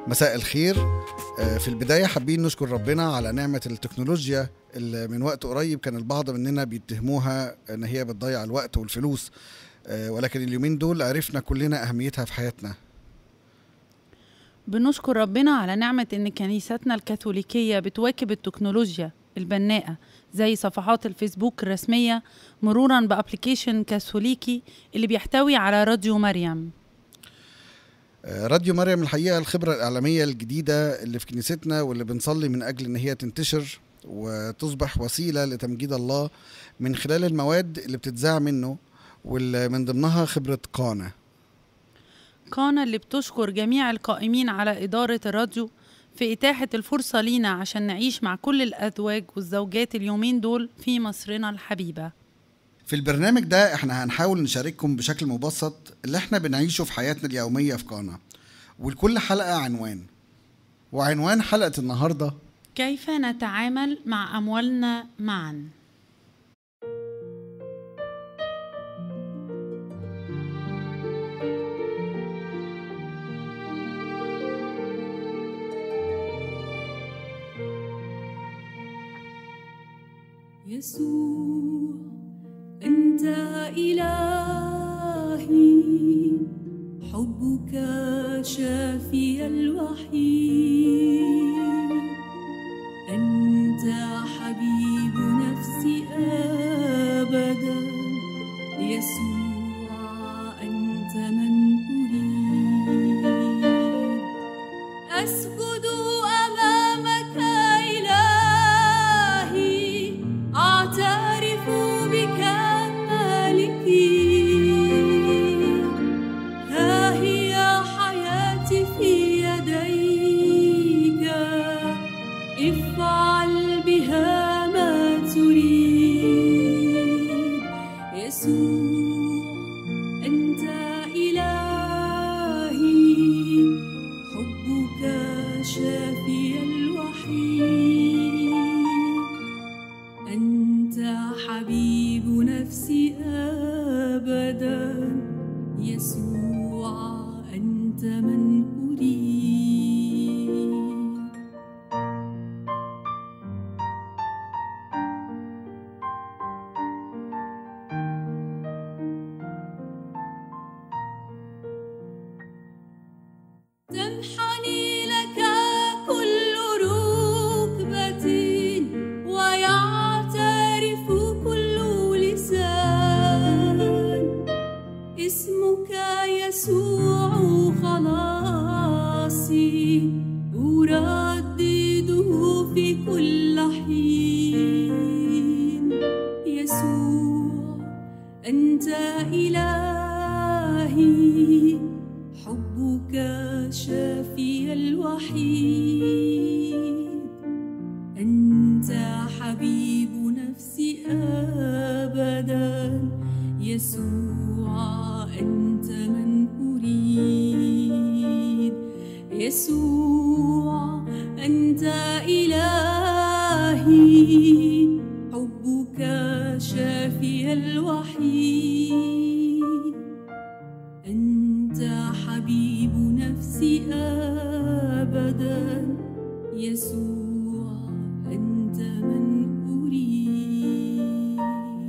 مساء الخير آه، في البداية حابين نشكر ربنا على نعمة التكنولوجيا اللي من وقت قريب كان البعض مننا بيتهموها ان هي بتضيع الوقت والفلوس آه، ولكن اليومين دول عرفنا كلنا اهميتها في حياتنا بنشكر ربنا على نعمة إن كنيستنا الكاثوليكية بتواكب التكنولوجيا البناءة زي صفحات الفيسبوك الرسمية مرورا بأبليكيشن كاثوليكي اللي بيحتوي على راديو مريم آه، راديو مريم الحقيقة الخبرة الإعلامية الجديدة اللي في كنيستنا واللي بنصلي من أجل إن هي تنتشر وتصبح وسيلة لتمجيد الله من خلال المواد اللي بتتذاع منه واللي من ضمنها خبرة قانا قانا اللي بتشكر جميع القائمين على إدارة الراديو في إتاحة الفرصة لينا عشان نعيش مع كل الأزواج والزوجات اليومين دول في مصرنا الحبيبة في البرنامج ده احنا هنحاول نشارككم بشكل مبسط اللي احنا بنعيشه في حياتنا اليومية في قانا ولكل حلقة عنوان وعنوان حلقة النهاردة كيف نتعامل مع أموالنا معا يسوع أنت إلهي حبك شافي الوحيد أنت حبيب نفسي أبدا يسوع أنت من أريد أسجد أمامك إلهي أعترف بك مالكي ها هي حياتي في يديك افعل بها ما تريد يسوع أنت إلهي حبك شافي الوحيد أنت حبيب نفسي أبدا يسوع أنت من أريد تنحني لك كل ركبة ويعترف كل لسان اسمك يسوع خلاصي أردده في كل حين يسوع أنت إلهي حبك شافي الوحيد أنت حبيب نفسي أبدا يسوع أنت من أريد يسوع أنت إلهي حبك شافي الوحيد أنت حبيب نفسي أبدا يسوع أنت من أريد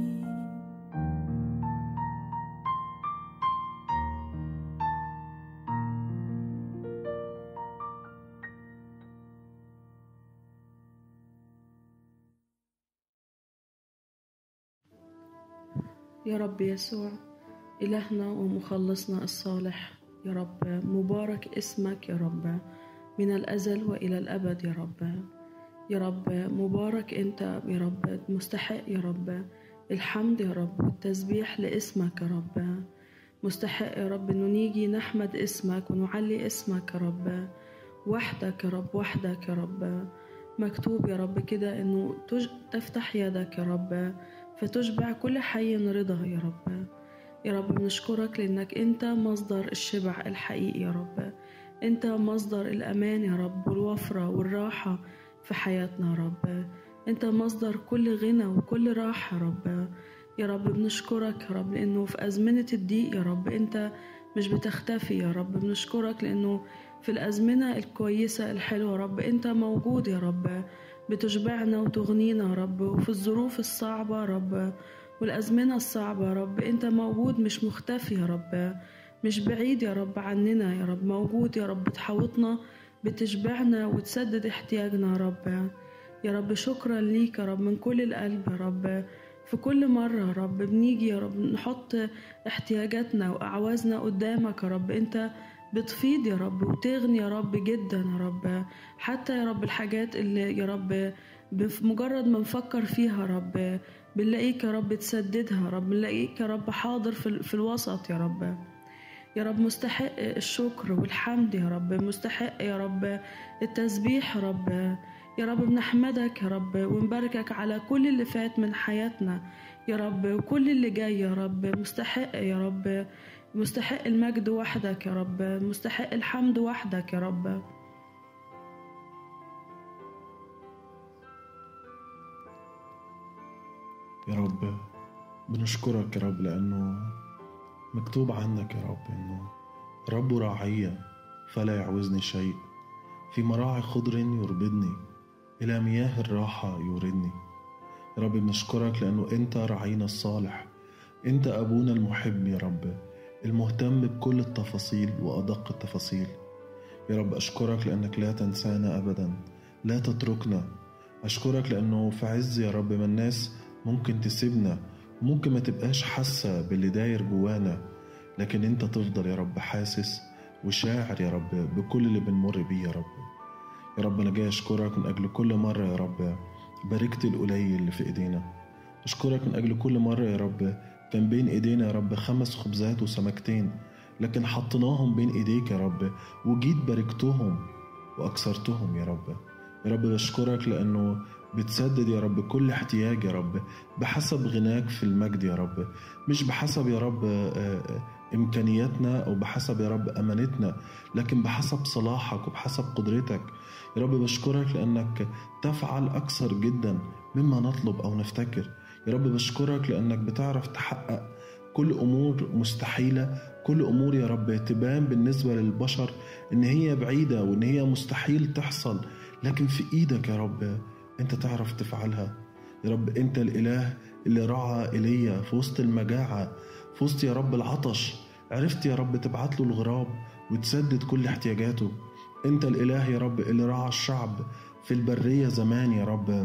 يا رب يسوع إلهنا ومخلصنا الصالح يا رب مبارك اسمك يا رب من الأزل وإلى الأبد يا رب يا رب مبارك أنت يا رب مستحق يا رب الحمد يا رب والتسبيح لاسمك يا رب مستحق يا رب إنه نيجي نحمد اسمك ونعلي اسمك يا رب وحدك يا رب وحدك يا رب مكتوب يا رب كده إنه تج... تفتح يدك يا رب فتشبع كل حي رضا يا رب يا رب بنشكرك لأنك أنت مصدر الشبع الحقيقي يا رب أنت مصدر الأمان يا رب والوفرة والراحة في حياتنا يا رب أنت مصدر كل غنى وكل راحة يا رب يا رب بنشكرك يا رب لأنه في أزمنة الضيق يا رب أنت مش بتختفي يا رب بنشكرك لأنه في الأزمنة الكويسة الحلوة يا رب أنت موجود يا رب بتشبعنا وتغنينا يا رب وفي الظروف الصعبة يا رب والأزمنة الصعبة يا رب أنت موجود مش مختفي يا رب مش بعيد يا رب عننا يا رب موجود يا رب بتحوطنا بتشبعنا وتسدد احتياجنا يا رب يا رب شكرا ليك يا رب من كل القلب يا رب في كل مرة يا رب بنيجي يا رب نحط احتياجاتنا وأعوازنا قدامك يا رب أنت بتفيض يا رب وتغني يا رب جدا يا رب حتى يا رب الحاجات اللي يا رب بمجرد ما نفكر فيها يا رب بنلاقيك يا رب تسددها يا رب بنلاقيك يا رب حاضر في, ال- في الوسط يا رب يا رب مستحق الشكر والحمد يا رب مستحق يا رب التسبيح يا رب يا رب بنحمدك يا رب ونباركك على كل اللي فات من حياتنا يا رب وكل اللي جاي يا رب مستحق يا رب مستحق المجد وحدك يا رب مستحق الحمد وحدك يا رب يا رب بنشكرك يا رب لأنه مكتوب عنك يا رب إنه رب راعية فلا يعوزني شيء في مراعي خضر يربدني إلى مياه الراحة يوردني يا رب بنشكرك لأنه أنت راعينا الصالح أنت أبونا المحب يا رب المهتم بكل التفاصيل وأدق التفاصيل يا رب أشكرك لأنك لا تنسانا أبدا لا تتركنا أشكرك لأنه في عز يا رب ما الناس ممكن تسيبنا ممكن ما تبقاش حاسة باللي داير جوانا لكن انت تفضل يا رب حاسس وشاعر يا رب بكل اللي بنمر بيه يا رب يا رب انا جاي اشكرك من اجل كل مرة يا رب باركت القليل اللي في ايدينا اشكرك من اجل كل مرة يا رب كان بين ايدينا يا رب خمس خبزات وسمكتين لكن حطيناهم بين ايديك يا رب وجيت باركتهم واكثرتهم يا رب يا رب بشكرك لانه بتسدد يا رب كل احتياج يا رب بحسب غناك في المجد يا رب مش بحسب يا رب آه، آه، امكانياتنا او بحسب يا رب امانتنا لكن بحسب صلاحك وبحسب قدرتك يا رب بشكرك لانك تفعل اكثر جدا مما نطلب او نفتكر يا رب بشكرك لانك بتعرف تحقق كل امور مستحيله كل امور يا رب تبان بالنسبه للبشر ان هي بعيده وان هي مستحيل تحصل لكن في ايدك يا رب انت تعرف تفعلها يا رب انت الاله اللي رعى ايليا في وسط المجاعه في وسط يا رب العطش عرفت يا رب تبعت له الغراب وتسدد كل احتياجاته انت الاله يا رب اللي رعى الشعب في البريه زمان يا رب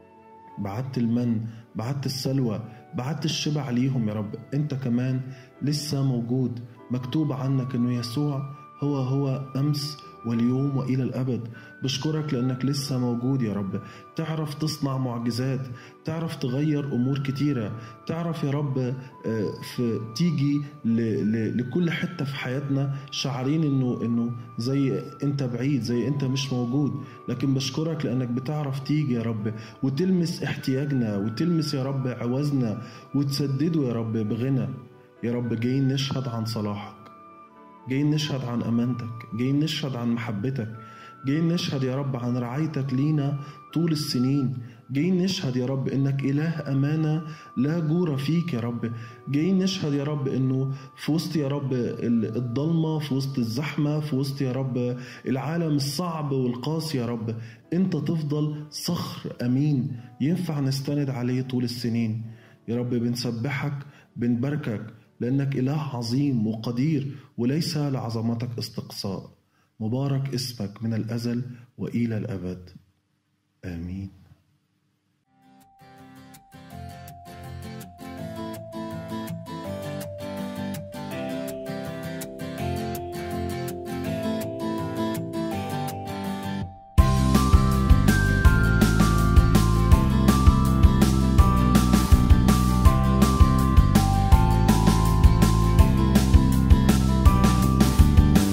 بعت المن بعت السلوى بعت الشبع ليهم يا رب انت كمان لسه موجود مكتوب عنك انه يسوع هو هو امس واليوم والى الابد بشكرك لانك لسه موجود يا رب تعرف تصنع معجزات تعرف تغير امور كتيره تعرف يا رب آه، في تيجي ل- ل- لكل حته في حياتنا شعرين انه انه زي انت بعيد زي انت مش موجود لكن بشكرك لانك بتعرف تيجي يا رب وتلمس احتياجنا وتلمس يا رب عوزنا وتسدده يا رب بغنى يا رب جايين نشهد عن صلاحك جايين نشهد عن امانتك جايين نشهد عن محبتك جايين نشهد يا رب عن رعايتك لينا طول السنين جايين نشهد يا رب انك اله امانه لا جور فيك يا رب جايين نشهد يا رب انه في وسط يا رب ال- الضلمه في وسط الزحمه في وسط يا رب العالم الصعب والقاسي يا رب انت تفضل صخر امين ينفع نستند عليه طول السنين يا رب بنسبحك بنباركك لأنك إله عظيم وقدير وليس لعظمتك استقصاء مبارك اسمك من الأزل وإلى الأبد آمين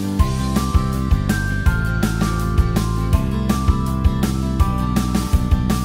يا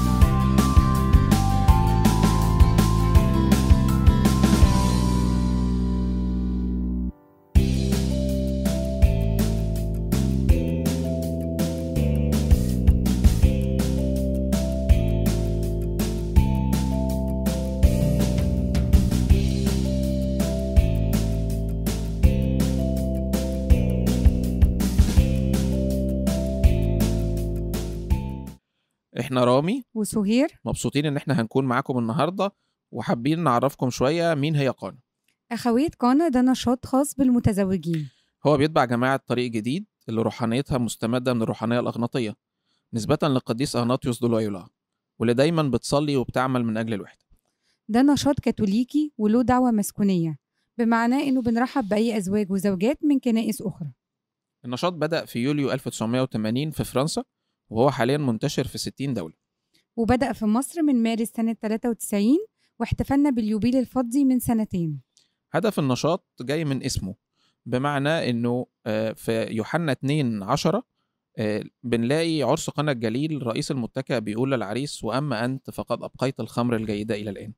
احنا رامي وسهير مبسوطين ان احنا هنكون معاكم النهارده وحابين نعرفكم شويه مين هي قانا أخوية قانا ده نشاط خاص بالمتزوجين هو بيتبع جماعه طريق جديد اللي روحانيتها مستمده من الروحانيه الاغناطيه نسبه للقديس اغناطيوس دولويولا واللي دايما بتصلي وبتعمل من اجل الوحده ده نشاط كاثوليكي وله دعوة مسكونية بمعناه إنه بنرحب بأي أزواج وزوجات من كنائس أخرى النشاط بدا في يوليو 1980 في فرنسا وهو حاليا منتشر في 60 دوله وبدأ في مصر من مارس سنة 93 واحتفلنا باليوبيل الفضي من سنتين هدف النشاط جاي من اسمه بمعنى انه آه، في يوحنا 2 10 آه، بنلاقي عرس قنا الجليل رئيس المتكئ بيقول للعريس واما انت فقد ابقيت الخمر الجيده الى الان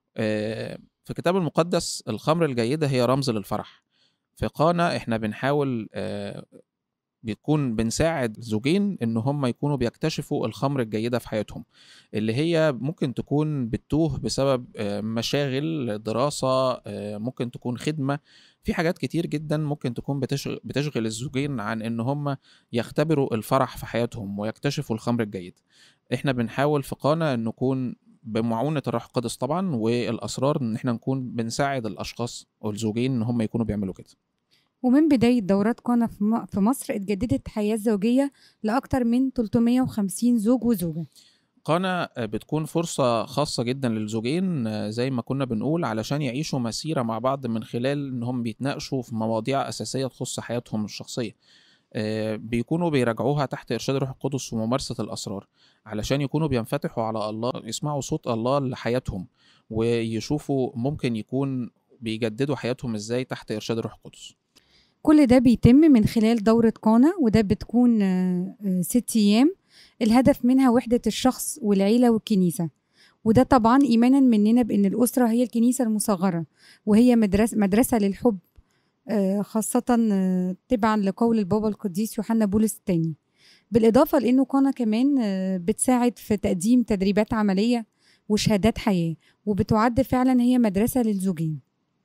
آه، في الكتاب المقدس الخمر الجيده هي رمز للفرح في قانا احنا بنحاول آه، بيكون بنساعد زوجين ان هم يكونوا بيكتشفوا الخمر الجيده في حياتهم اللي هي ممكن تكون بتتوه بسبب آه، مشاغل دراسه آه، ممكن تكون خدمه في حاجات كتير جدا ممكن تكون بتشغل, بتشغل الزوجين عن ان هم يختبروا الفرح في حياتهم ويكتشفوا الخمر الجيد احنا بنحاول في قانا ان نكون بمعونة الروح القدس طبعا والأسرار إن إحنا نكون بنساعد الأشخاص أو الزوجين إن هم يكونوا بيعملوا كده. ومن بداية دورات قانا في م- في مصر اتجددت الحياة الزوجية لأكثر من 350 زوج وزوجة قانا بتكون فرصة خاصة جدا للزوجين آه، زي ما كنا بنقول علشان يعيشوا مسيرة مع بعض من خلال إنهم بيتناقشوا في مواضيع أساسية تخص حياتهم الشخصية. آه، بيكونوا بيراجعوها تحت إرشاد الروح القدس وممارسة الأسرار علشان يكونوا بينفتحوا على الله يسمعوا صوت الله لحياتهم ويشوفوا ممكن يكون بيجددوا حياتهم إزاي تحت إرشاد الروح القدس. كل ده بيتم من خلال دورة قانا وده بتكون آه، آه، ست أيام الهدف منها وحدة الشخص والعيلة والكنيسة وده طبعا إيمانا مننا بأن الأسرة هي الكنيسة المصغرة وهي مدرسة, مدرسة للحب آه، خاصة آه، تبعا لقول البابا القديس يوحنا بولس الثاني بالإضافة لأنه قانا كمان آه، بتساعد في تقديم تدريبات عملية وشهادات حياة وبتعد فعلا هي مدرسة للزوجين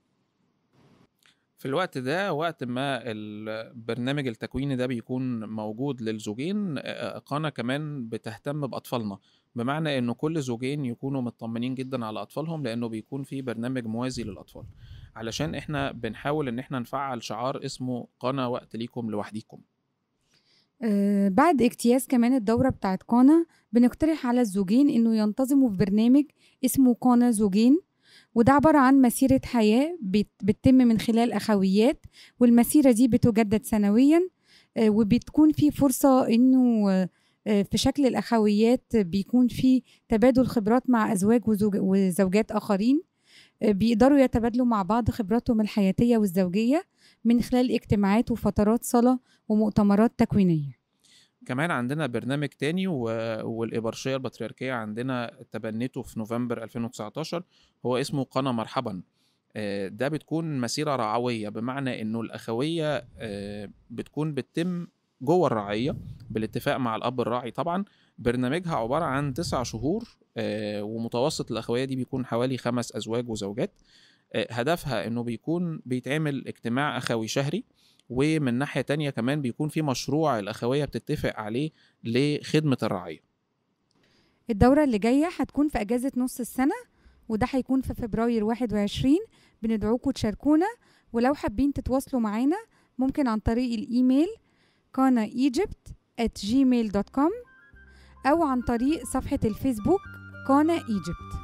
في الوقت ده وقت ما البرنامج التكويني ده بيكون موجود للزوجين آه، قانا كمان بتهتم بأطفالنا بمعنى إنه كل زوجين يكونوا مطمنين جدا على أطفالهم لأنه بيكون في برنامج موازي للأطفال علشان إحنا بنحاول إن إحنا نفعل شعار اسمه قانا وقت ليكم لوحديكم آه، بعد اجتياز كمان الدورة بتاعت قانا بنقترح على الزوجين انه ينتظموا في برنامج اسمه قانا زوجين وده عبارة عن مسيرة حياة بت- بتتم من خلال أخويات والمسيرة دي بتجدد سنويا آه، وبتكون في فرصة انه آه، آه، في شكل الأخويات بيكون في تبادل خبرات مع أزواج وزوج وزوجات آخرين آه، بيقدروا يتبادلوا مع بعض خبراتهم الحياتية والزوجية من خلال اجتماعات وفترات صلاة ومؤتمرات تكوينية كمان عندنا برنامج تاني و... والإبرشية البطريركية عندنا تبنته في نوفمبر 2019 هو اسمه قنا مرحبا آه، ده بتكون مسيرة رعوية بمعنى إنه الأخوية آه، بتكون بتتم جوه الرعية بالاتفاق مع الأب الراعي طبعا برنامجها عبارة عن تسع شهور آه، ومتوسط الأخوية دي بيكون حوالي خمس أزواج وزوجات آه، هدفها إنه بيكون بيتعمل اجتماع أخوي شهري ومن ناحية تانية كمان بيكون في مشروع الأخوية بتتفق عليه لخدمة الرعية الدورة اللي جاية هتكون في أجازة نص السنة وده هيكون في فبراير 21 بندعوكم تشاركونا ولو حابين تتواصلوا معانا ممكن عن طريق الإيميل كانا ايجيبت at gmail.com أو عن طريق صفحة الفيسبوك كانا ايجيبت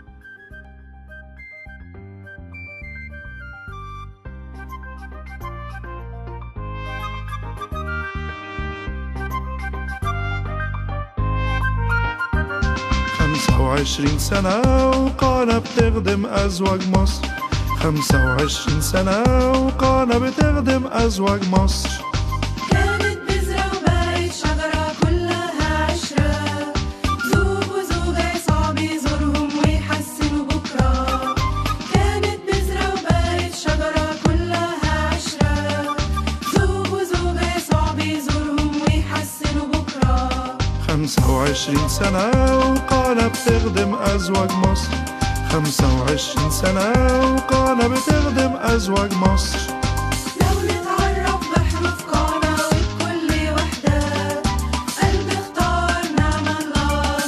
خمسة وعشرين سنة وقانا بتخدم أزواج مصر خمسة وعشرين سنة وقانا بتخدم أزواج مصر كانت بذرة وبقت شجرة كلها عشرة زوج وزوجة يسوع بيزورهم ويحسنوا بكرة كانت بذرة وبقت شجرة كلها عشرة زوج وزوجة يسوع بيزورهم ويحسنوا بكرة خمسة وعشرين سنة وقانا بتخدم أزواج مصر خمسة وعشرين سنة وقانا بتخدم أزواج مصر لو نتعرف بحروف قانا وبكل وحدة قلب اختار نعم الله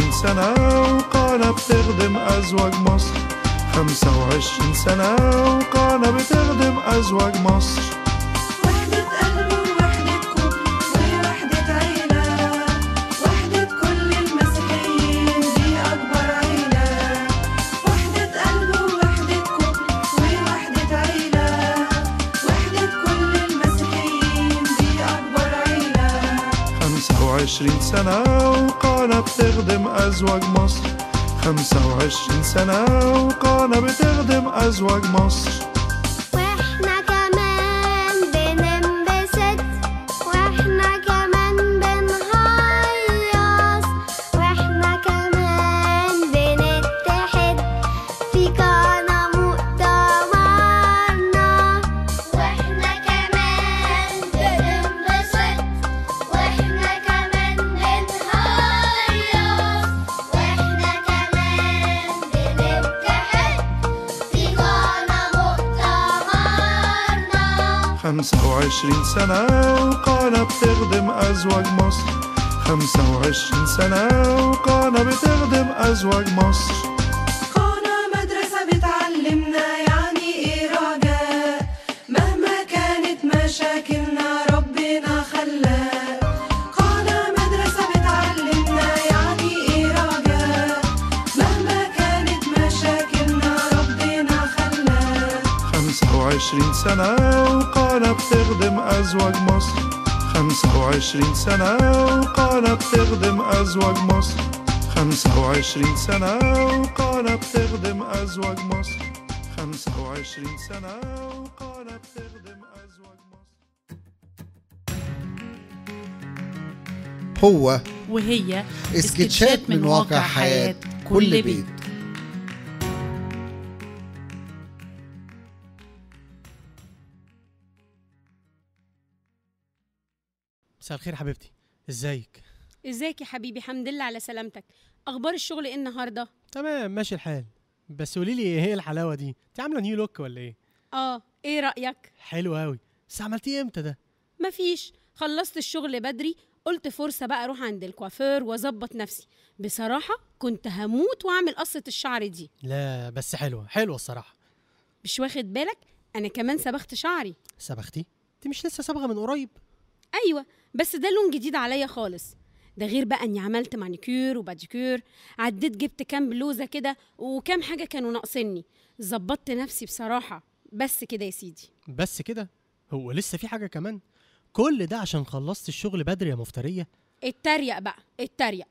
وعشرين سنة وقانا بتخدم أزواج مصر خمسة وعشرين سنة وقانا بتخدم أزواج مصر وحدة قلب ووحدة كل ووحدة عيلة وحدة كل المسيحيين دي أكبر عيلة وحدة قلب ووحدة كل ووحدة عيلة وحدة كل المسيحيين دي أكبر عيلة خمسة وعشرين سنة وقانا بتخدم أزواج مصر خمسة وعشرين سنة وقانا بتخدم أزواج مصر واحنا كمان بننبسط واحنا كمان بنهيص واحنا كمان بنتحد في قناة مؤتمرنا واحنا كمان بننبسط واحنا كمان بنهيص واحنا كمان بنتحد في قناة مؤتمرنا خمسة وعشرين سنة وقانا بتخدم أزواج مصر خمسة وعشرين سنة وقانا بتخدم أزواج مصر قانا مدرسة بتعلمنا يعني ايه رجاء مهما كانت مشاكلنا ربنا خلاق قانا مدرسة بتعلمنا يعني ايه رجاء مهما كانت مشاكلنا ربنا خلاق خمسة وعشرين سنة وقانا بتخدم أزواج مصر خمسة وعشرين سنة وقانا بتخدم أزواج مصر خمسة وعشرين سنة وقانا بتخدم أزواج مصر خمسة وعشرين سنة وقانا بتخدم أزواج مصر هو وهي اسكتشات من واقع حياة كل بيت مساء الخير حبيبتي ازيك ازيك يا حبيبي حمد لله على سلامتك اخبار الشغل ايه النهارده تمام ماشي الحال بس قولي لي ايه هي الحلاوه دي انت عامله نيو لوك ولا ايه اه ايه رايك حلو قوي بس عملتيه امتى ده مفيش خلصت الشغل بدري قلت فرصه بقى اروح عند الكوافير واظبط نفسي بصراحه كنت هموت واعمل قصه الشعر دي لا بس حلوه حلوه الصراحه مش واخد بالك انا كمان صبغت شعري صبغتي انت مش لسه صبغه من قريب ايوه بس ده لون جديد عليا خالص ده غير بقى اني عملت مانيكير وباديكير عديت جبت كام بلوزه كده وكام حاجه كانوا ناقصني ظبطت نفسي بصراحه بس كده يا سيدي بس كده هو لسه في حاجه كمان كل ده عشان خلصت الشغل بدري يا مفتريه اتريق بقى اتريق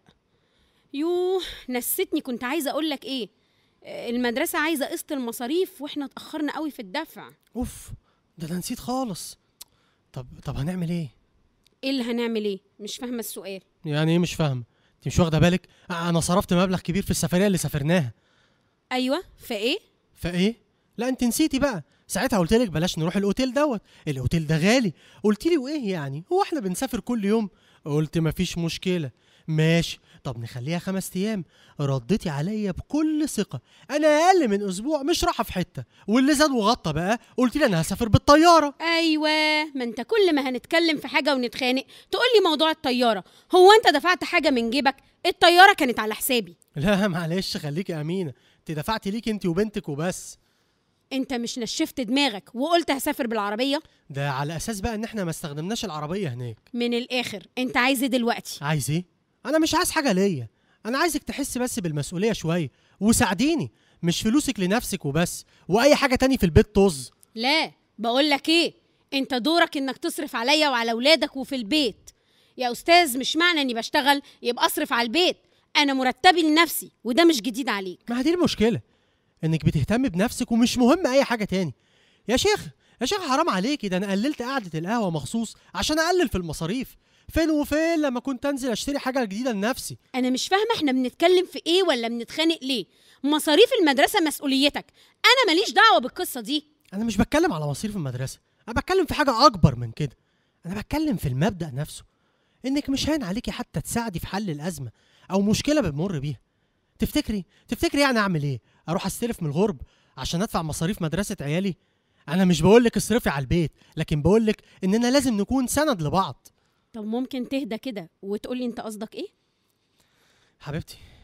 يوه نسيتني كنت عايزه اقول لك ايه آه، المدرسه عايزه قسط المصاريف واحنا اتاخرنا قوي في الدفع اوف ده انا نسيت خالص طب طب هنعمل ايه ايه اللي هنعمل ايه مش فاهمه السؤال يعني ايه مش فاهم انت مش واخده بالك انا صرفت مبلغ كبير في السفريه اللي سافرناها ايوه فايه فايه لا انت نسيتي بقى ساعتها قلت لك بلاش نروح الاوتيل دوت الاوتيل ده غالي قلت لي وايه يعني هو احنا بنسافر كل يوم قلت مفيش مشكله ماشي طب نخليها خمس ايام رديتي عليا بكل ثقه انا اقل من اسبوع مش رايحه في حته واللي زاد وغطى بقى قلت لي انا هسافر بالطياره ايوه ما انت كل ما هنتكلم في حاجه ونتخانق تقول لي موضوع الطياره هو انت دفعت حاجه من جيبك الطياره كانت على حسابي لا معلش خليكي امينه انت دفعتي ليكي انت وبنتك وبس انت مش نشفت دماغك وقلت هسافر بالعربيه ده على اساس بقى ان احنا ما استخدمناش العربيه هناك من الاخر انت عايز ايه دلوقتي عايز ايه انا مش عايز حاجه ليا انا عايزك تحسي بس بالمسؤوليه شويه وساعديني مش فلوسك لنفسك وبس واي حاجه تاني في البيت طز لا بقول لك ايه انت دورك انك تصرف عليا وعلى ولادك وفي البيت يا استاذ مش معنى اني بشتغل يبقى اصرف على البيت انا مرتبي لنفسي وده مش جديد عليك ما دي المشكله انك بتهتمي بنفسك ومش مهم اي حاجه تاني يا شيخ يا شيخ حرام عليكي ده انا قللت قعده القهوه مخصوص عشان اقلل في المصاريف فين وفين لما كنت انزل اشتري حاجه جديده لنفسي انا مش فاهمه احنا بنتكلم في ايه ولا بنتخانق ليه مصاريف المدرسه مسؤوليتك انا ماليش دعوه بالقصه دي انا مش بتكلم على مصاريف المدرسه انا بتكلم في حاجه اكبر من كده انا بتكلم في المبدا نفسه انك مش هين عليكي حتى تساعدي في حل الازمه او مشكله بنمر بيها تفتكري تفتكري يعني اعمل ايه اروح استلف من الغرب عشان ادفع مصاريف مدرسه عيالي انا مش بقول لك اصرفي على البيت لكن بقول لك اننا لازم نكون سند لبعض طب ممكن تهدى كده وتقولي انت قصدك ايه حبيبتي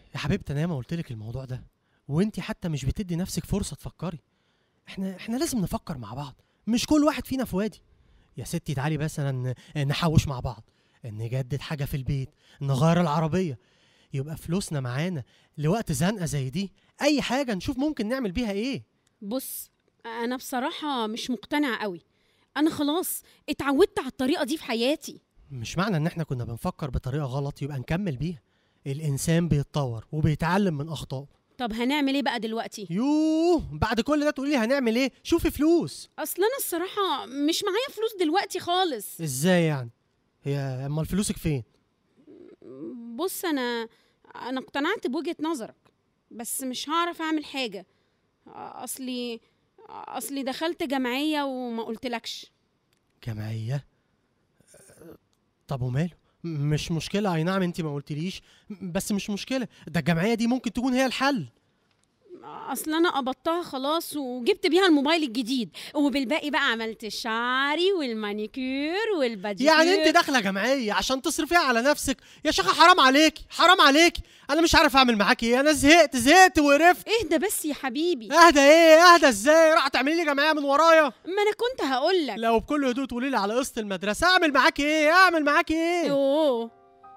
يا حبيبتي انا ما قلت لك الموضوع ده وانت حتى مش بتدي نفسك فرصه تفكري احنا احنا لازم نفكر مع بعض مش كل واحد فينا في وادي يا ستي تعالي مثلا نحوش مع بعض نجدد حاجه في البيت نغير العربيه يبقى فلوسنا معانا لوقت زنقه زي دي اي حاجه نشوف ممكن نعمل بيها ايه بص انا بصراحه مش مقتنعه قوي انا خلاص اتعودت على الطريقه دي في حياتي مش معنى ان احنا كنا بنفكر بطريقه غلط يبقى نكمل بيها الانسان بيتطور وبيتعلم من اخطائه طب هنعمل ايه بقى دلوقتي يوه بعد كل ده تقولي لي هنعمل ايه شوفي فلوس اصل انا الصراحه مش معايا فلوس دلوقتي خالص ازاي يعني هي امال فلوسك فين بص انا انا اقتنعت بوجهه نظرك بس مش هعرف اعمل حاجه اصلي اصلي دخلت جمعيه وما قلتلكش جمعيه طب وماله م- مش مشكله اي نعم انت ما قلتليش م- بس مش مشكله ده الجمعيه دي ممكن تكون هي الحل اصل انا قبضتها خلاص وجبت بيها الموبايل الجديد وبالباقي بقى عملت شعري والمانيكير والباديكير يعني انت داخله جمعيه عشان تصرفيها على نفسك يا شيخه حرام عليكي حرام عليكي انا مش عارف اعمل معاكي ايه انا زهقت زهقت وقرفت اهدى بس يا حبيبي اهدى ايه اهدى ازاي راح تعملي لي جمعيه من ورايا ما انا كنت هقول لك لو بكل هدوء تقولي لي على قسط المدرسه اعمل معاكي ايه اعمل معاكي ايه اوه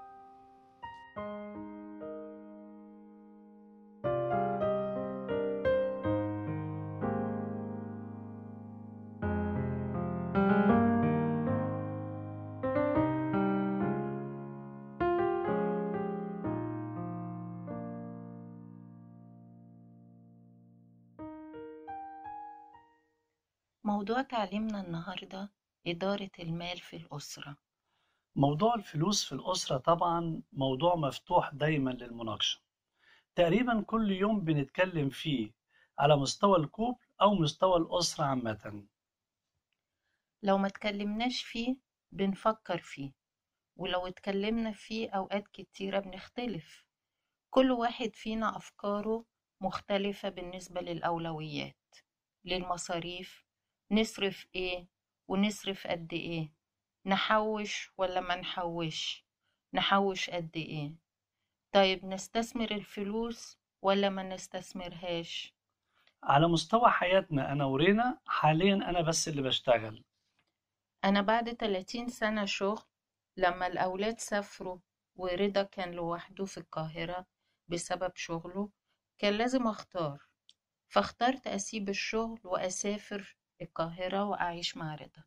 موضوع تعليمنا النهاردة إدارة المال في الأسرة موضوع الفلوس في الأسرة طبعا موضوع مفتوح دايما للمناقشة تقريبا كل يوم بنتكلم فيه على مستوى الكوبل أو مستوى الأسرة عامة لو ما اتكلمناش فيه بنفكر فيه ولو اتكلمنا فيه أوقات كتيرة بنختلف كل واحد فينا أفكاره مختلفة بالنسبة للأولويات للمصاريف نصرف ايه ونصرف قد ايه نحوش ولا ما نحوش نحوش قد ايه طيب نستثمر الفلوس ولا ما نستثمرهاش على مستوى حياتنا أنا ورينا حاليا أنا بس اللي بشتغل أنا بعد 30 سنة شغل لما الأولاد سافروا ورضا كان لوحده في القاهرة بسبب شغله كان لازم أختار فاخترت أسيب الشغل وأسافر القاهرة وأعيش مع رضا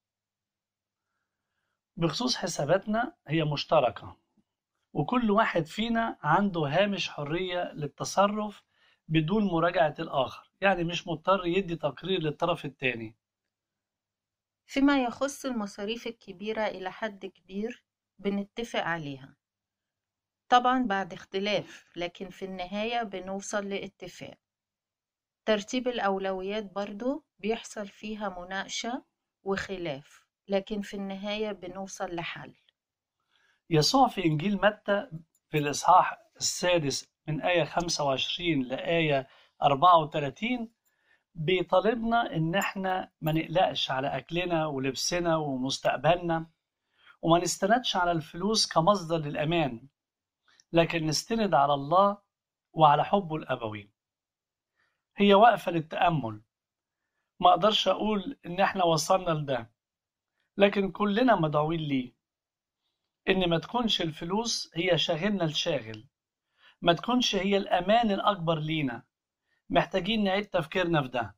بخصوص حساباتنا هي مشتركة وكل واحد فينا عنده هامش حرية للتصرف بدون مراجعة الآخر يعني مش مضطر يدي تقرير للطرف التاني فيما يخص المصاريف الكبيرة إلى حد كبير بنتفق عليها طبعا بعد اختلاف لكن في النهاية بنوصل لاتفاق ترتيب الأولويات برضو بيحصل فيها مناقشة وخلاف لكن في النهاية بنوصل لحل يسوع في إنجيل متى في الإصحاح السادس من آية 25 لآية 34 بيطالبنا إن إحنا ما نقلقش على أكلنا ولبسنا ومستقبلنا وما نستندش على الفلوس كمصدر للأمان لكن نستند على الله وعلى حبه الأبوي هي واقفة للتأمل ما أقدرش أقول إن إحنا وصلنا لده لكن كلنا مدعوين ليه إن ما تكونش الفلوس هي شاغلنا الشاغل ما تكونش هي الأمان الأكبر لينا محتاجين نعيد تفكيرنا في ده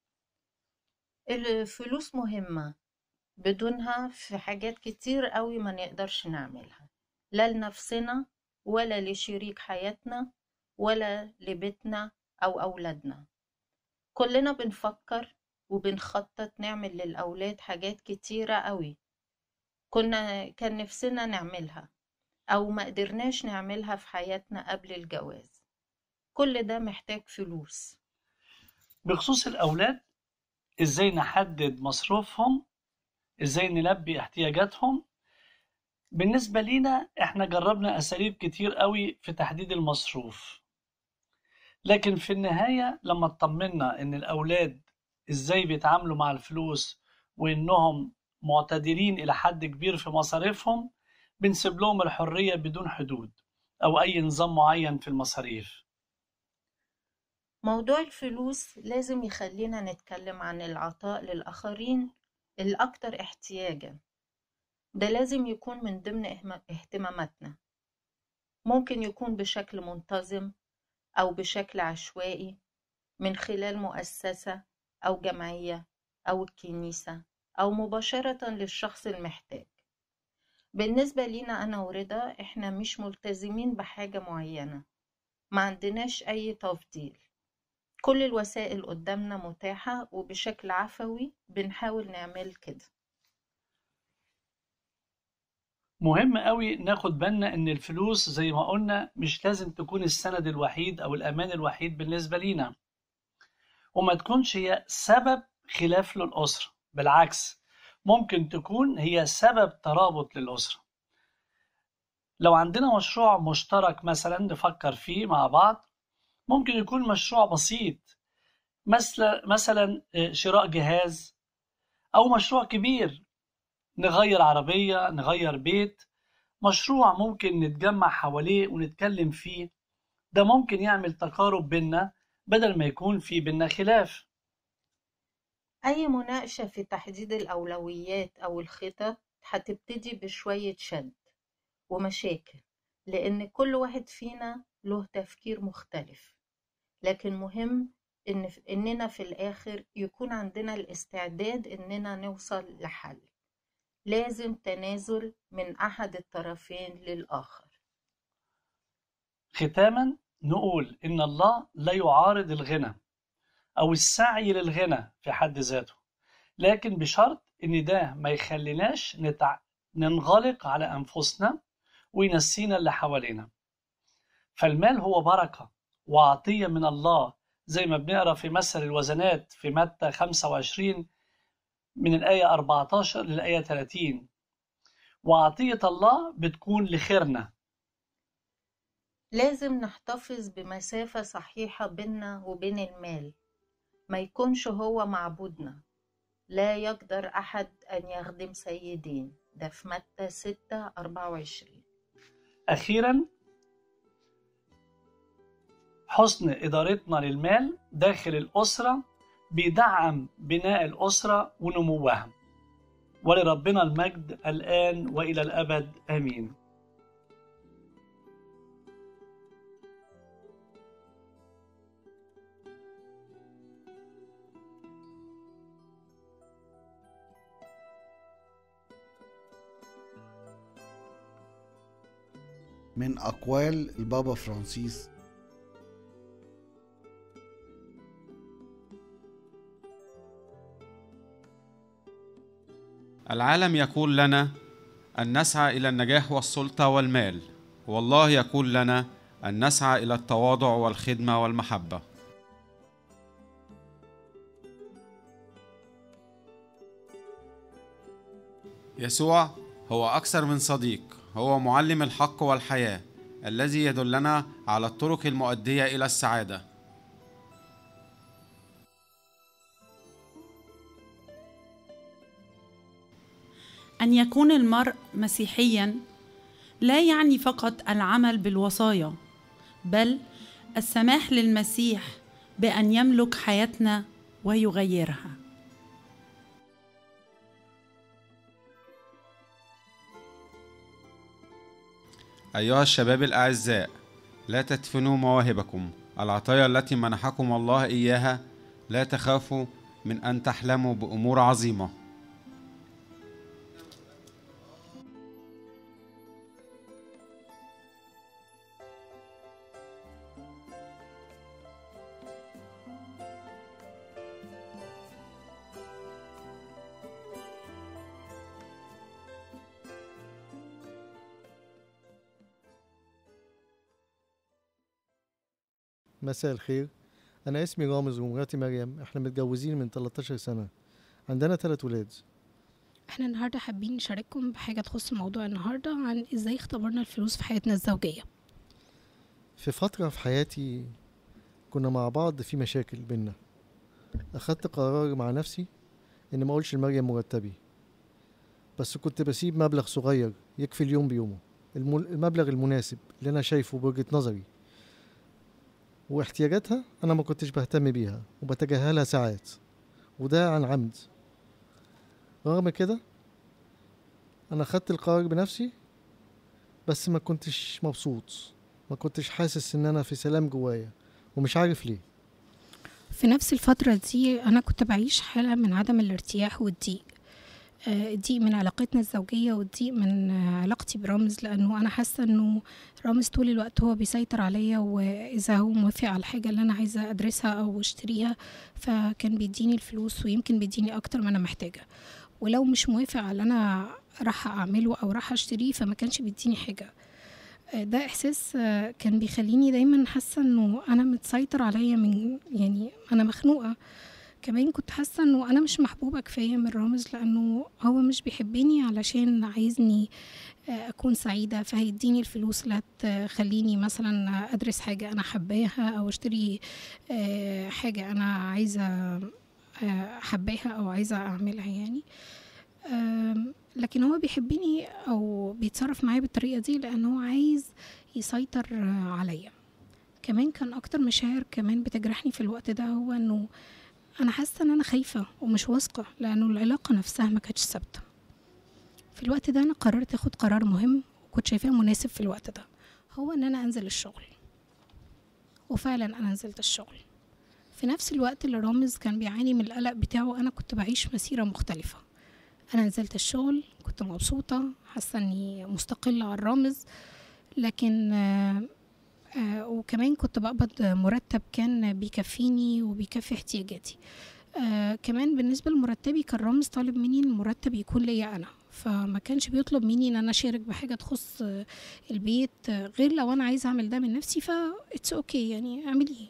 الفلوس مهمة بدونها في حاجات كتير قوي ما نقدرش نعملها لا لنفسنا ولا لشريك حياتنا ولا لبيتنا أو أولادنا كلنا بنفكر وبنخطط نعمل للأولاد حاجات كتيرة قوي كنا كان نفسنا نعملها أو ما قدرناش نعملها في حياتنا قبل الجواز كل ده محتاج فلوس بخصوص الأولاد إزاي نحدد مصروفهم إزاي نلبي احتياجاتهم بالنسبة لينا إحنا جربنا أساليب كتير قوي في تحديد المصروف لكن في النهاية لما اطمنا إن الأولاد إزاي بيتعاملوا مع الفلوس وإنهم معتدلين إلى حد كبير في مصاريفهم بنسيب لهم الحرية بدون حدود أو أي نظام معين في المصاريف موضوع الفلوس لازم يخلينا نتكلم عن العطاء للآخرين الأكثر احتياجا ده لازم يكون من ضمن إهم- اهتماماتنا ممكن يكون بشكل منتظم أو بشكل عشوائي من خلال مؤسسة أو جمعية أو الكنيسة أو مباشرة للشخص المحتاج بالنسبة لينا أنا ورضا إحنا مش ملتزمين بحاجة معينة ما عندناش أي تفضيل كل الوسائل قدامنا متاحة وبشكل عفوي بنحاول نعمل كده مهم قوي ناخد بالنا ان الفلوس زي ما قلنا مش لازم تكون السند الوحيد او الامان الوحيد بالنسبة لينا وما تكونش هي سبب خلاف للأسرة بالعكس ممكن تكون هي سبب ترابط للأسرة لو عندنا مشروع مشترك مثلا نفكر فيه مع بعض ممكن يكون مشروع بسيط مثلا مثلا آه، شراء جهاز أو مشروع كبير نغير عربية نغير بيت مشروع ممكن نتجمع حواليه ونتكلم فيه ده ممكن يعمل تقارب بينا بدل ما يكون في بينا خلاف أي مناقشة في تحديد الأولويات أو الخطط هتبتدي بشوية شد ومشاكل لأن كل واحد فينا له تفكير مختلف لكن مهم إن إننا في الآخر يكون عندنا الاستعداد إننا نوصل لحل لازم تنازل من أحد الطرفين للآخر ختاما نقول إن الله لا يعارض الغنى أو السعي للغنى في حد ذاته لكن بشرط إن ده ما يخليناش نتع... ننغلق على أنفسنا وينسينا اللي حوالينا فالمال هو بركة وعطية من الله زي ما بنقرا في مثل الوزنات في متى 25 من الآية 14 للآية 30 وعطية الله بتكون لخيرنا لازم نحتفظ بمسافة صحيحة بيننا وبين المال ما يكونش هو معبودنا لا يقدر أحد أن يخدم سيدين ده في متى 6 24 أخيرا حسن إدارتنا للمال داخل الأسرة بيدعم بناء الأسرة ونموها ولربنا المجد الآن وإلى الأبد آمين من أقوال البابا فرانسيس العالم يقول لنا أن نسعى إلى النجاح والسلطة والمال والله يقول لنا أن نسعى إلى التواضع والخدمة والمحبة يسوع هو أكثر من صديق هو معلم الحق والحياة الذي يدلنا على الطرق المؤدية إلى السعادة أن يكون المرء مسيحيا لا يعني فقط العمل بالوصايا بل السماح للمسيح بأن يملك حياتنا ويغيرها أيها الشباب الأعزاء لا تدفنوا مواهبكم العطايا التي منحكم الله إياها لا تخافوا من أن تحلموا بأمور عظيمة مساء الخير أنا اسمي رامز ومراتي مريم إحنا متجوزين من 13 سنة عندنا ثلاث ولاد احنا النهارده حابين نشارككم بحاجة تخص موضوع النهارده عن ازاي اختبرنا الفلوس في حياتنا الزوجية في فترة في حياتي كنا مع بعض في مشاكل بينا أخدت قرار مع نفسي إن ما أقولش لمريم مرتبي بس كنت بسيب مبلغ صغير يكفي اليوم بيومه الم- المبلغ المناسب اللي انا شايفه بوجهة نظري واحتياجاتها انا ما كنتش بهتم بيها وبتجاهلها ساعات وده عن عمد رغم كده انا خدت القرار بنفسي بس ما كنتش مبسوط ما كنتش حاسس ان انا في سلام جوايا ومش عارف ليه في نفس الفترة دي أنا كنت بعيش حالة من عدم الارتياح والضيق آه، الضيق من علاقتنا الزوجية والضيق من آه، علاقتي برامز لأنه أنا حاسة إنه رامز طول الوقت هو بيسيطر عليا وإذا هو موافق على الحاجة اللي أنا عايزة أدرسها أو أشتريها فكان بيديني الفلوس ويمكن بيديني أكتر ما أنا محتاجة ولو مش موافق على اللي أنا راح أعمله أو راح أشتريه فما كانش بيديني حاجة آه، ده احساس آه، كان بيخليني دايما حاسه انه انا متسيطر عليا من يعني انا مخنوقه كمان كنت حاسه انه انا مش محبوبه كفايه من رامز لانه هو مش بيحبني علشان عايزني آه، اكون سعيده فهيديني الفلوس اللي هتخليني مثلا ادرس حاجه انا حباها او اشتري آه، حاجه انا عايزه آه، حباها او عايزه اعملها يعني آم، لكن هو بيحبني او بيتصرف معايا بالطريقه دي لان هو عايز يسيطر آه، عليا كمان كان اكتر مشاعر كمان بتجرحني في الوقت ده هو انه انا حاسه ان انا خايفه ومش واثقه لانه العلاقه نفسها ما كانتش ثابته في الوقت ده انا قررت اخد قرار مهم وكنت شايفاه مناسب في الوقت ده هو ان انا انزل الشغل وفعلا انا نزلت الشغل في نفس الوقت اللي رامز كان بيعاني من القلق بتاعه انا كنت بعيش مسيره مختلفه انا نزلت الشغل كنت مبسوطه حاسه اني مستقله عن رامز لكن آه، آه، وكمان كنت بقبض مرتب كان بيكفيني وبيكفي احتياجاتي آه كمان بالنسبة لمرتبي كان رامز طالب مني إن المرتب يكون ليا أنا فما كانش بيطلب مني ان انا اشارك بحاجه تخص آه، البيت آه، غير لو انا عايزه اعمل ده من نفسي ف اتس اوكي يعني اعمليه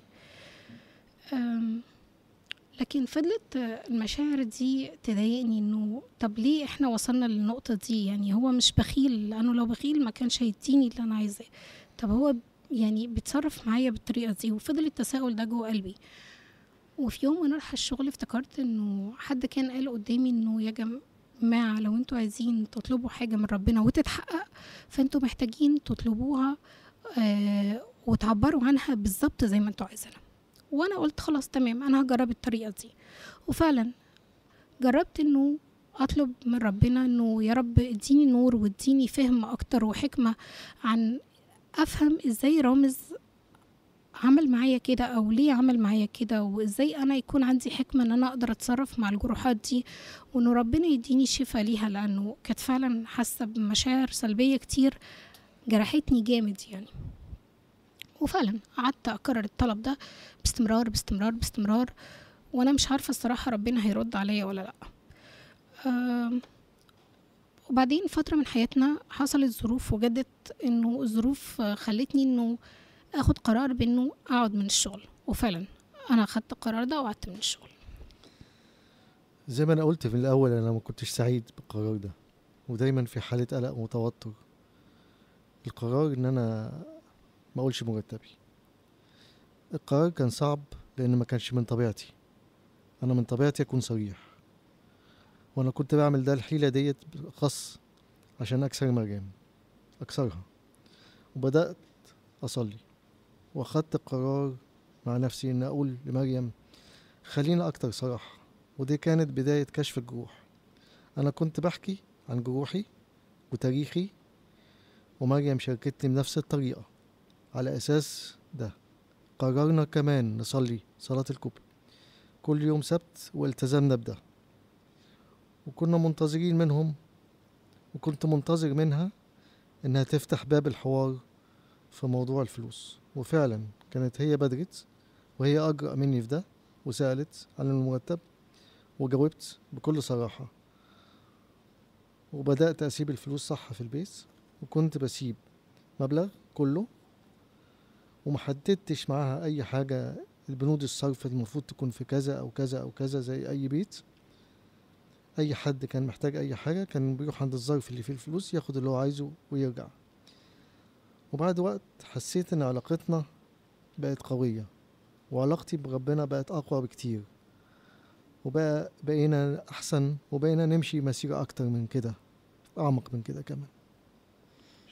أم، لكن فضلت آه، المشاعر دي تضايقني انه طب ليه احنا وصلنا للنقطه دي يعني هو مش بخيل لانه لو بخيل ما كانش هيديني اللي انا عايزاه طب هو يعني بيتصرف معايا بالطريقه دي وفضل التساؤل ده جوه قلبي وفي يوم وانا رايحه الشغل افتكرت انه حد كان قال قدامي انه يا جماعه لو انتوا عايزين تطلبوا حاجه من ربنا وتتحقق فانتوا محتاجين تطلبوها آه وتعبروا عنها بالظبط زي ما انتوا عايزينها وانا قلت خلاص تمام انا هجرب الطريقه دي وفعلا جربت انه اطلب من ربنا انه يا رب اديني نور واديني فهم اكتر وحكمه عن افهم ازاي رامز عمل معايا كده او ليه عمل معايا كده وازاي انا يكون عندي حكمه ان انا اقدر اتصرف مع الجروحات دي وانه ربنا يديني شفاء ليها لانه كانت فعلا حاسه بمشاعر سلبيه كتير جرحتني جامد يعني وفعلا قعدت اكرر الطلب ده باستمرار باستمرار باستمرار وانا مش عارفه الصراحه ربنا هيرد عليا ولا لا آم، وبعدين فتره من حياتنا حصلت ظروف وجدت انه الظروف آه، خلتني انه اخد قرار بانه اقعد من الشغل وفعلا انا اخدت القرار ده وقعدت من الشغل زي ما انا قلت في الاول انا ما كنتش سعيد بالقرار ده ودايما في حالة قلق وتوتر القرار ان انا ما اقولش مرتبي القرار كان صعب لان ما كانش من طبيعتي انا من طبيعتي اكون صريح وانا كنت بعمل ده الحيلة ديت خاص عشان اكسر مريم اكسرها وبدأت اصلي واخدت القرار مع نفسي ان اقول لمريم خلينا اكتر صراحة ودي كانت بداية كشف الجروح انا كنت بحكي عن جروحي وتاريخي ومريم شاركتني بنفس الطريقة على اساس ده قررنا كمان نصلي صلاة الكبر كل يوم سبت والتزمنا بده وكنا منتظرين منهم وكنت منتظر منها انها تفتح باب الحوار في موضوع الفلوس وفعلا كانت هي بدرت وهي أجرأ مني في ده وسألت عن المرتب وجاوبت بكل صراحة وبدأت أسيب الفلوس صح في البيت وكنت بسيب مبلغ كله ومحددتش معاها أي حاجة البنود الصرف المفروض تكون في كذا أو كذا أو كذا زي أي بيت أي حد كان محتاج أي حاجة كان بيروح عند الظرف اللي فيه الفلوس ياخد اللي هو عايزه ويرجع وبعد وقت حسيت ان علاقتنا بقت قوية وعلاقتي بربنا بقت اقوى بكتير وبقى بقينا احسن وبقينا نمشي مسيرة اكتر من كده اعمق من كده كمان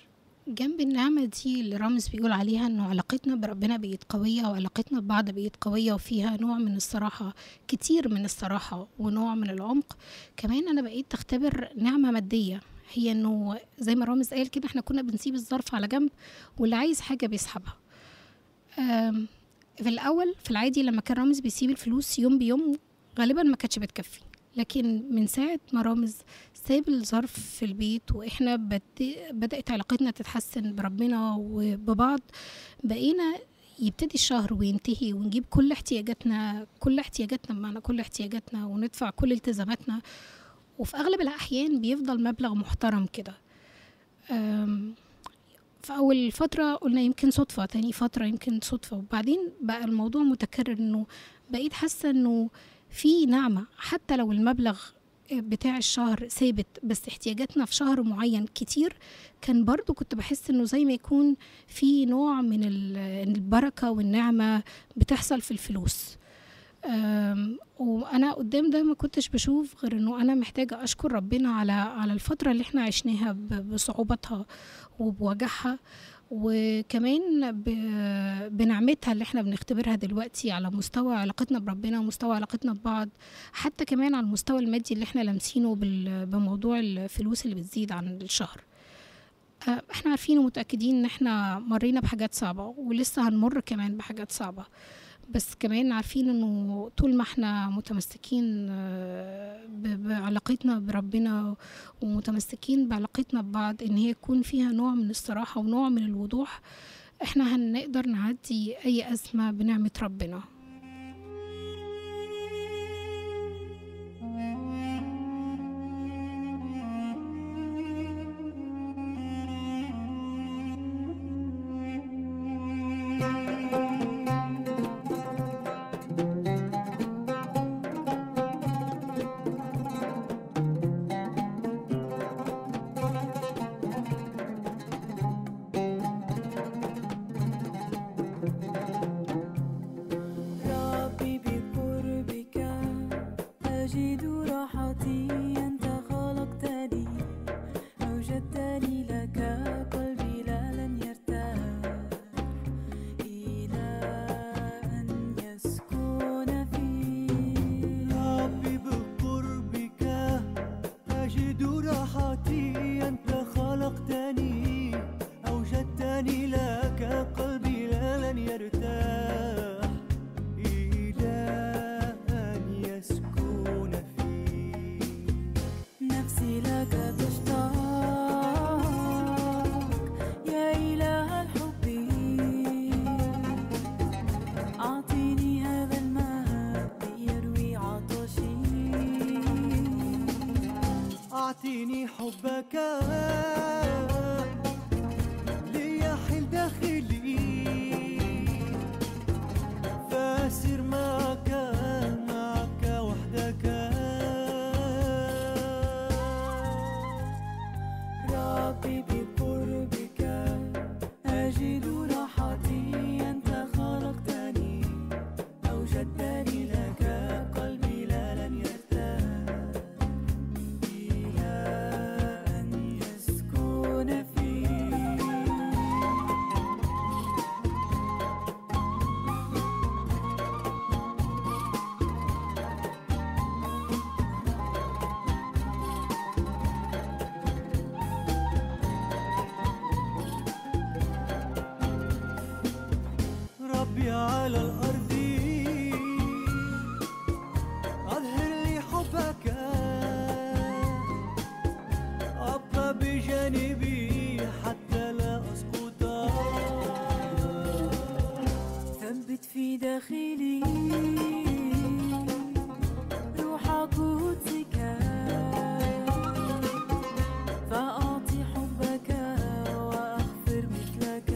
جنب النعمة دي اللي رامز بيقول عليها انه علاقتنا بربنا بقت قوية وعلاقتنا ببعض بقت قوية وفيها نوع من الصراحة كتير من الصراحة ونوع من العمق كمان انا بقيت اختبر نعمة مادية هي انه زي ما رامز قال كده احنا كنا بنسيب الظرف على جنب واللي عايز حاجة بيسحبها أم، في الاول في العادي لما كان رامز بيسيب الفلوس يوم بيوم غالبا ما كانتش بتكفي لكن من ساعة ما رامز ساب الظرف في البيت واحنا بد... بدأت علاقتنا تتحسن بربنا وببعض بقينا يبتدي الشهر وينتهي ونجيب كل احتياجاتنا كل احتياجاتنا بمعنى كل احتياجاتنا وندفع كل التزاماتنا وفي أغلب الأحيان بيفضل مبلغ محترم كده أم، في أول فترة قلنا يمكن صدفة تاني فترة يمكن صدفة وبعدين بقى الموضوع متكرر إنه بقيت حاسة إنه في نعمة حتى لو المبلغ بتاع الشهر ثابت بس احتياجاتنا في شهر معين كتير كان برضو كنت بحس انه زي ما يكون في نوع من ال- البركة والنعمة بتحصل في الفلوس أم، وانا قدام ده ما كنتش بشوف غير انه انا محتاجة اشكر ربنا على على الفترة اللي احنا عشناها ب- بصعوباتها وبوجعها وكمان ب- بنعمتها اللي احنا بنختبرها دلوقتي على مستوى علاقتنا بربنا ومستوى علاقتنا ببعض حتى كمان على المستوى المادي اللي احنا لامسينه بال- بموضوع الفلوس اللي بتزيد عن الشهر آه، احنا عارفين ومتأكدين ان احنا مرينا بحاجات صعبة ولسه هنمر كمان بحاجات صعبة بس كمان عارفين انه طول ما احنا متمسكين آه، ب- بعلاقتنا بربنا ومتمسكين بعلاقتنا ببعض ان هي يكون فيها نوع من الصراحة ونوع من الوضوح احنا هنقدر نعدي اي ازمة بنعمة ربنا ربي بقربك أجد راحتي أنت خلقتني أوجدتني لك قلبي لا لن يرتاح إلى أن يسكن فيه ربي بقربك أجد راحتي أنت خلقتني أوجدتني لك قلبي لا لن يرتاح إلى أن يسكن فيه نفسي لك تشتاق يا إله الحب أعطيني هذا الماء ليروي عطشي أعطيني حبك ليحل داخلي فاسر معك معك وحدك ربي بقربك أجد راحتي أنت خلقتني أوجدتني لك قلبي لا لن يرتاح إلى أن يسكن فيه ربي على الأرض أظهر لي حبك أبقى بجانبي حتى لا أسقط ثبت في داخلي روح قدسك فأعطي حبك وأغفر مثلك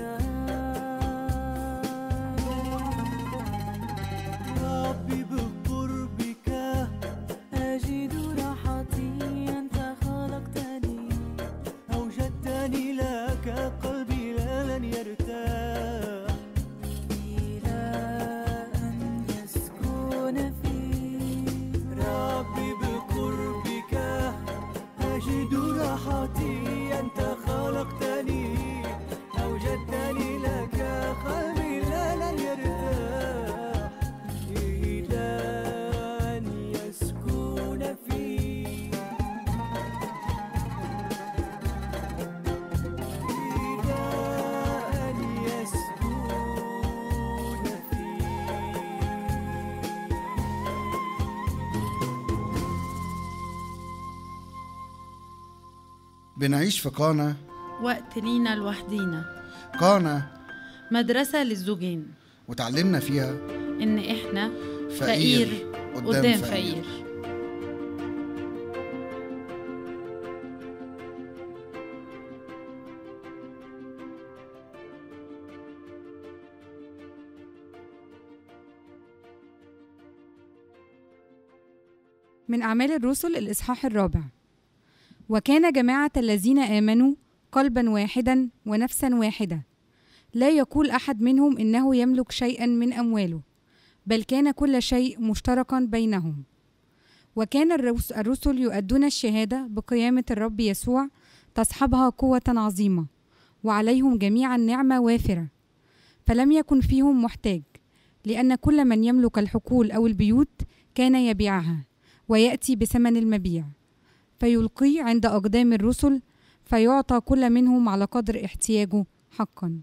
ربي بقربك أجد راحتي أنت خلقتني أوجدتني لك قلبي لا لن يرتاح إلى أن يسكن بنعيش في قانا وقت لينا لوحدينا قانا مدرسة للزوجين وتعلمنا فيها إن إحنا فقير فقير قدام قدام فقير. فقير من أعمال الرسل الإصحاح الرابع وكان جماعة الذين آمنوا قلبا واحدا ونفسا واحدة لا يقول أحد منهم إنه يملك شيئا من أمواله بل كان كل شيء مشتركا بينهم وكان الرس- الرسل يؤدون الشهادة بقيامة الرب يسوع تصحبها قوة عظيمة وعليهم جميعا نعمة وافرة فلم يكن فيهم محتاج لأن كل من يملك الحقول أو البيوت كان يبيعها ويأتي بثمن المبيع فيلقيه عند أقدام الرسل فيعطى كل منهم على قدر احتياجه حقا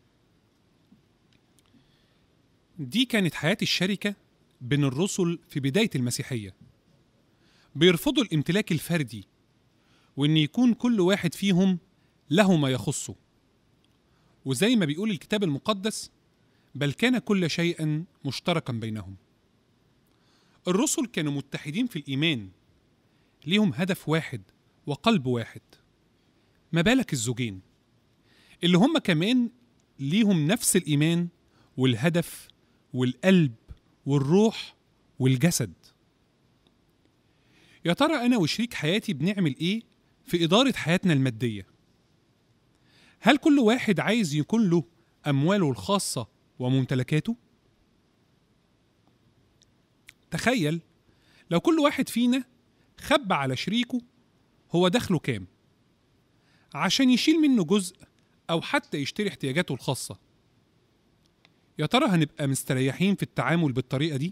دي كانت حياة الشركة بين الرسل في بداية المسيحية بيرفضوا الامتلاك الفردي وإن يكون كل واحد فيهم له ما يخصه وزي ما بيقول الكتاب المقدس بل كان كل شيئا مشتركا بينهم الرسل كانوا متحدين في الإيمان ليهم هدف واحد وقلب واحد ما بالك الزوجين اللي هم كمان ليهم نفس الإيمان والهدف والقلب والروح والجسد يا ترى أنا وشريك حياتي بنعمل إيه في إدارة حياتنا المادية هل كل واحد عايز يكون له أمواله الخاصة وممتلكاته؟ تخيل لو كل واحد فينا خبى على شريكه هو دخله كام عشان يشيل منه جزء أو حتى يشتري احتياجاته الخاصة يا ترى هنبقى مستريحين في التعامل بالطريقة دي؟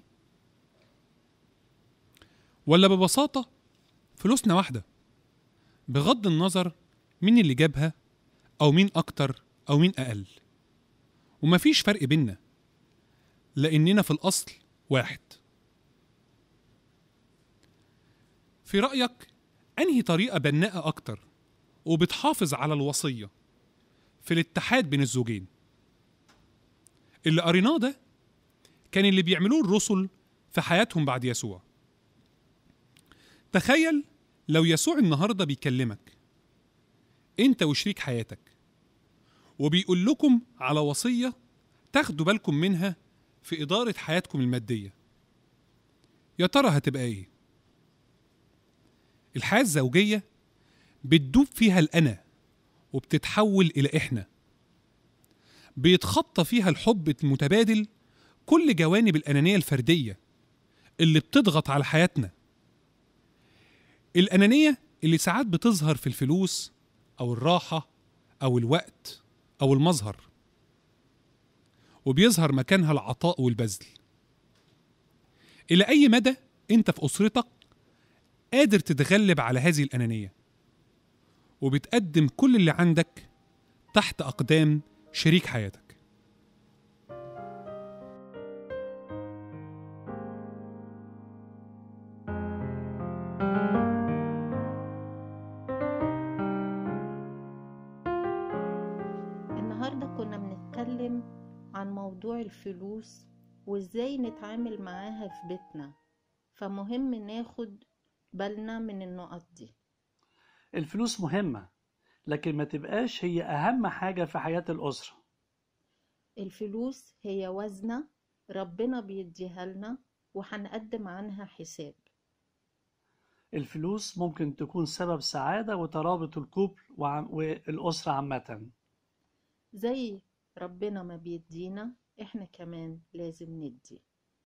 ولا ببساطة فلوسنا واحدة بغض النظر مين اللي جابها أو مين أكتر أو مين أقل ومفيش فرق بينا لأننا في الأصل واحد في رأيك أنهي طريقة بناءة أكتر وبتحافظ على الوصية في الاتحاد بين الزوجين اللي قريناه ده كان اللي بيعملوه الرسل في حياتهم بعد يسوع تخيل لو يسوع النهارده بيكلمك انت وشريك حياتك وبيقول لكم على وصيه تاخدوا بالكم منها في اداره حياتكم الماديه يا ترى هتبقى ايه الحياه الزوجيه بتدوب فيها الانا وبتتحول الى احنا بيتخطى فيها الحب المتبادل كل جوانب الانانيه الفرديه اللي بتضغط على حياتنا الأنانية اللي ساعات بتظهر في الفلوس أو الراحة أو الوقت أو المظهر وبيظهر مكانها العطاء والبذل إلى أي مدى أنت في أسرتك قادر تتغلب على هذه الأنانية وبتقدم كل اللي عندك تحت أقدام شريك حياتك النهاردة كنا بنتكلم عن موضوع الفلوس وازاي نتعامل معاها في بيتنا فمهم ناخد بالنا من النقط دي الفلوس مهمة لكن ما تبقاش هي أهم حاجة في حياة الأسرة الفلوس هي وزنة ربنا بيديها لنا وهنقدم عنها حساب الفلوس ممكن تكون سبب سعادة وترابط الكوبل وعم- والأسرة عامة زي ربنا ما بيدينا احنا كمان لازم ندي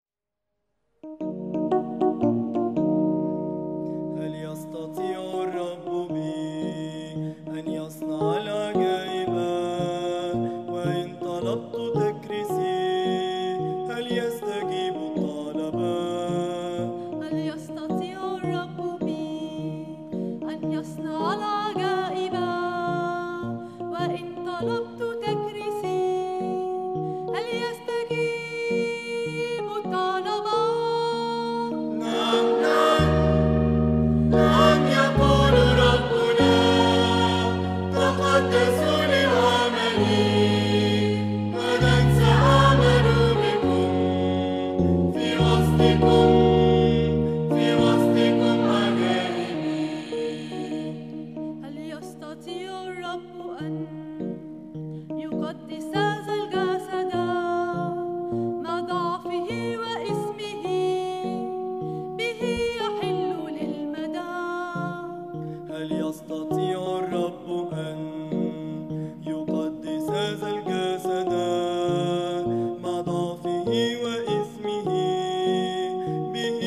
هل يستطيع الرب بي أن يصنع العجائب وإن طلبت تكرسي هل يستجيب الطلب هل يستطيع الرب بي أن يصنع العجائب وإن طلبت تكرسي هل يستجيب الطلب نعم نعم نعم يقول ربنا وسطكم في وسطكم عجائبي هل يستطيع الرب أن يقدس هذا الجسد مع ضعفه واسمه به يحل للمدى هل يستطيع الرب أن يقدس هذا الجسد مع ضعفه واسمه به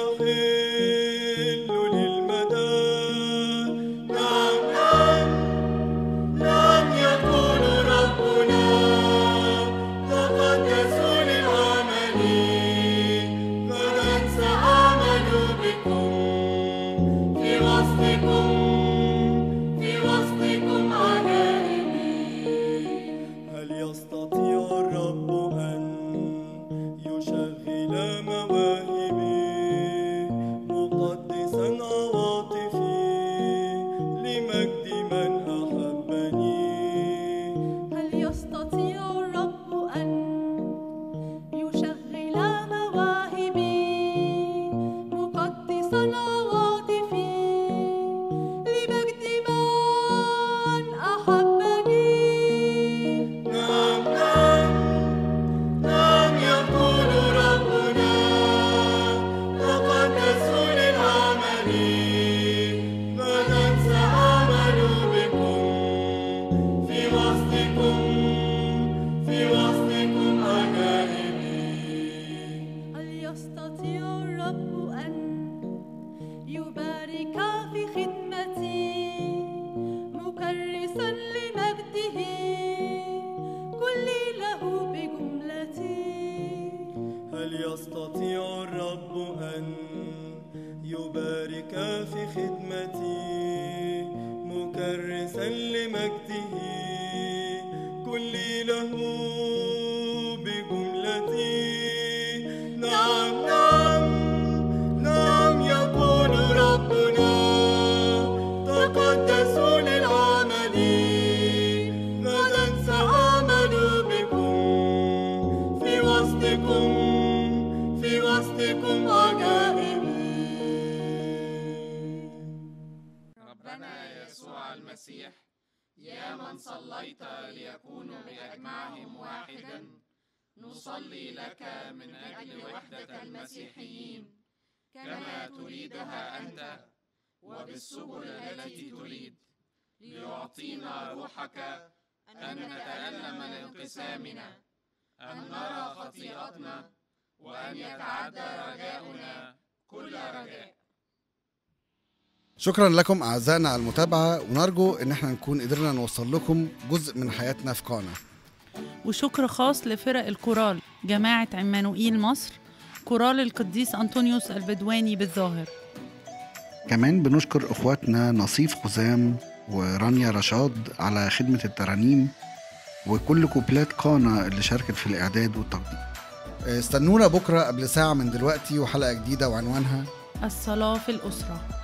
يحل للمدى نعم نعم نعم يقول ربنا تقدسوا للعمل غدا سأعمل بكم في وسطكم في وسطكم عجائبي هل يستطيع الرب أن يشغل مواهبي مقدسا عواطفي لمجد من أحبني هل يستطيع الرب أن يشغل مواهبي مقدسا عواطفي لمجد من أحبني نعم نعم نعم يقول ربنا تقدسوا للعمل غدا سأعمل بكم في وسطكم في وسطكم عجائبي هل يستطيع الرب أن يبارك في خدمتي مكرسا لمجده كل له بجملتي هل يستطيع الرب أن يبارك في خدمتي مكرسا لمجده كل له بجملتي نعم نعم نعم يقول ربنا تقدسوا للعمل غدا سأعمل بكم في وسطكم في وسطكم عجائبي ربنا يسوع المسيح يا من صليت ليكونوا بأجمعهم واحدا نصلي لك من أجل وحدة المسيحيين كما تريدها أنت وبالسبل التي تريد ليعطينا روحك أن نتألم لانقسامنا أن نرى خطيئتنا وأن يتعدى رجاؤنا كل رجاء شكرا لكم اعزائنا على المتابعه ونرجو ان احنا نكون قدرنا نوصل لكم جزء من حياتنا في قانا وشكر خاص لفرق الكورال جماعة عمانوئيل مصر كورال القديس أنطونيوس البدواني بالظاهر كمان بنشكر اخواتنا نصيف خزام ورانيا رشاد على خدمه الترانيم وكل كوبلات قانا اللي شاركت في الاعداد والتقديم استنونا بكره قبل ساعه من دلوقتي وحلقه جديده وعنوانها الصلاة في الأسرة